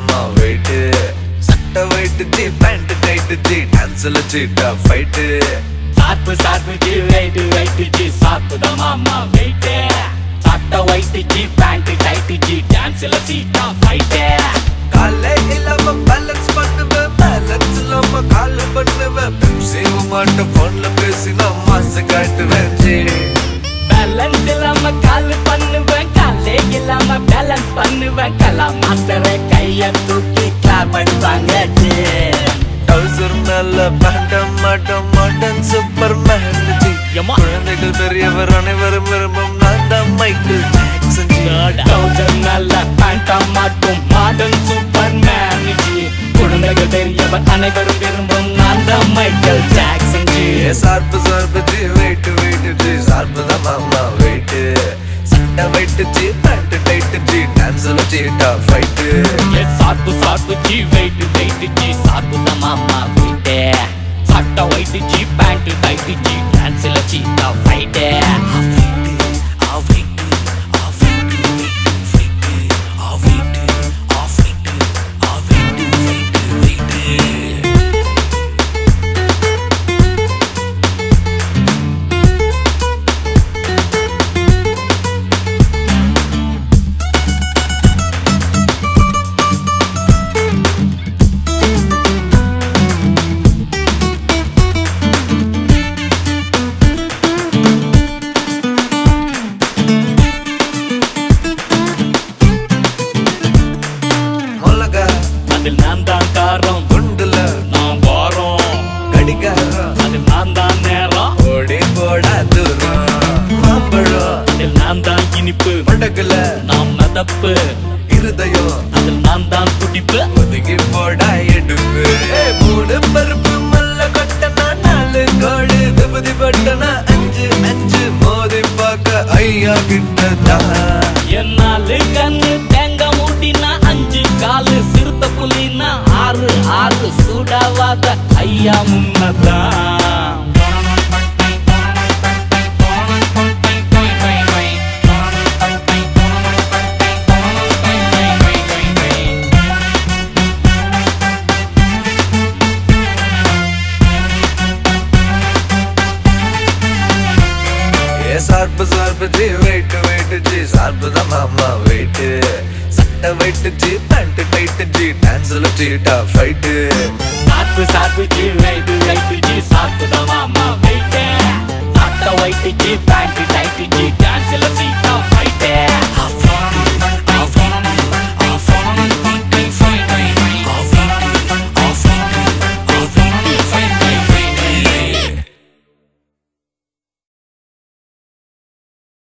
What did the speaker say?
மாமா வெயிட்டு சட்டை weight ji pant tight ji டான்ஸ்ல cheetah fight chop chop G wait wait G சாப்பு தான் மாமா வெயிட் சட்டை white ji pant tight ji டான்ஸ்ல சீட்டா ஃபைட் காலே இல்லாம பேலன்ஸ் பண்ணுவேன் பேலன்ஸ் இல்லாம கால் பண்ணுவேன் பெப்சியும் மாட்ட போன்ல பேசினா மாசு காட்டுவேன் ஜி பேலன்ஸ் இல்லாம கால் பண்ணுவேன் காலே இல்லாம பேலன்ஸ் பண்ணுவேன் கலா மாஸ்டரை கைய தூக்கி கிளாப் அடிப்பாங்க ஜி டவுசர் மேல பேண்ட மாட்டோம் மாட்டன் சூப்பர் மேன் ஜி எம்மா. குழந்தைகள் பெரியவர் அனைவரும் விரும்பும் நான் தான் மைக்கேல் ஜாக்சன் ஜி டவுசர் நல்ல பேண்டா மாட்டும் மாடர்ன் சூப்பர் மேன் ஜி குழந்தைகள் பெரியவர் அனைவரும் விரும்பும் நான் தான் மைக்கேல் ஜாக்சன் ஜி ஏ சார்பு சார்பு ஜி வெயிட் வெயிட் ஜி சார்பு தான் மாமா வெயிட் சட்டை weight ji pant tight ji டான்ஸ்ல சீட்டா ஃபைட்டு ஏ chop chop G wait wait G சாப்பு தான் மாமா வெயிட் சட்டை white ji pant tight ji டான்ஸ்ல சீட்டா ஃபைட் மிளகா அதில் நான் தான் காரம் குண்டுல நான் வாரம் கடிகாரம் அதில் நான் தான் நேரம் ஓடி போடா தூரம் மாம்பழம் அதில் நான் தான் இனிப்பு மடகுல நாம் மதப்பு இருதயம் அதில் நான் தான் துடிப்பு ஒதுங்கி போடா எடுப்பு ஏய், மூணு பருப்பு மல்ல கொட்டனா நாலு கோடு விபதி பட்டனா அஞ்சு அஞ்சு மோதி பார்க்க ஐயா கிட்டதான் என்னாலு கண்ணு தேங்க மூட்டினா அஞ்சு காலு சிறுத்த புலினா ஆறு ஆறு சூடாவாத ஐயா முன்னதான் ஏ சார்பு சார்பு ஜி வெயிட் வெயிட் ஜி சார்பு தான் மாமா வெயிட் சட்டை weight ji pant tight ji டான்ஸ்ல cheetah fight chop chop G wait wait G சாப்பு தான் மாமா வெயிட் சாப்பிட்ட ஒயிட் ஜி